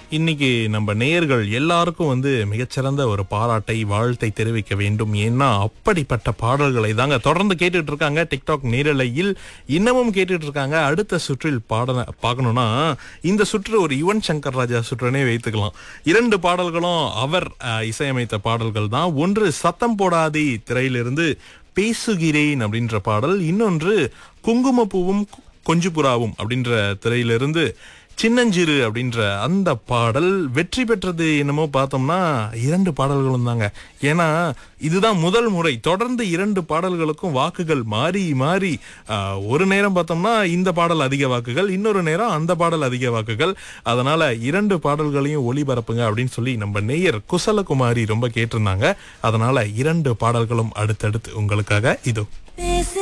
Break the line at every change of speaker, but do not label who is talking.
இன்னைக்கு நம்ம நேயர்கள் எல்லாருக்கும் வந்து மிகச்சிறந்த ஒரு பாராட்டை வாழ்த்தை தெரிவிக்க வேண்டும் ஏன்னா அப்படிப்பட்ட பாடல்களை தாங்க தொடர்ந்து கேட்டுட்டு இருக்காங்க டிக்டாக் நேரலையில் இன்னமும் கேட்டுட்டு இருக்காங்க அடுத்த சுற்றில் பாட பார்க்கணும்னா இந்த சுற்று ஒரு யுவன் சங்கர் ராஜா சுற்றுனே வைத்துக்கலாம் இரண்டு பாடல்களும் அவர் அஹ், இசையமைத்த பாடல்கள் தான் ஒன்று சத்தம் போடாதே திரையிலிருந்து பேசுகிறேன் அப்படின்ற பாடல் இன்னொன்று குங்குமப்பூவும் கொஞ்சு புறாவும் அப்படின்ற திரையிலிருந்து சின்னஞ்சிறு அப்படின்ற அந்த பாடல் வெற்றி பெற்றது என்னமோ பார்த்தோம்னா இரண்டு பாடல்களும் தாங்க ஏன்னா இதுதான் முதல் முறை தொடர்ந்து இரண்டு பாடல்களுக்கும் வாக்குகள் மாறி மாறி ஆஹ், ஒரு நேரம் பார்த்தோம்னா இந்த பாடல் அதிக வாக்குகள் இன்னொரு நேரம் அந்த பாடல் அதிக வாக்குகள் அதனால இரண்டு பாடல்களையும் ஒளிபரப்புங்க அப்படின்னு சொல்லி நம்ம நேயர் குசலகுமாரி ரொம்ப கேட்டிருந்தாங்க அதனால இரண்டு பாடல்களும் அடுத்தடுத்து உங்களுக்காக இதோ
பேசு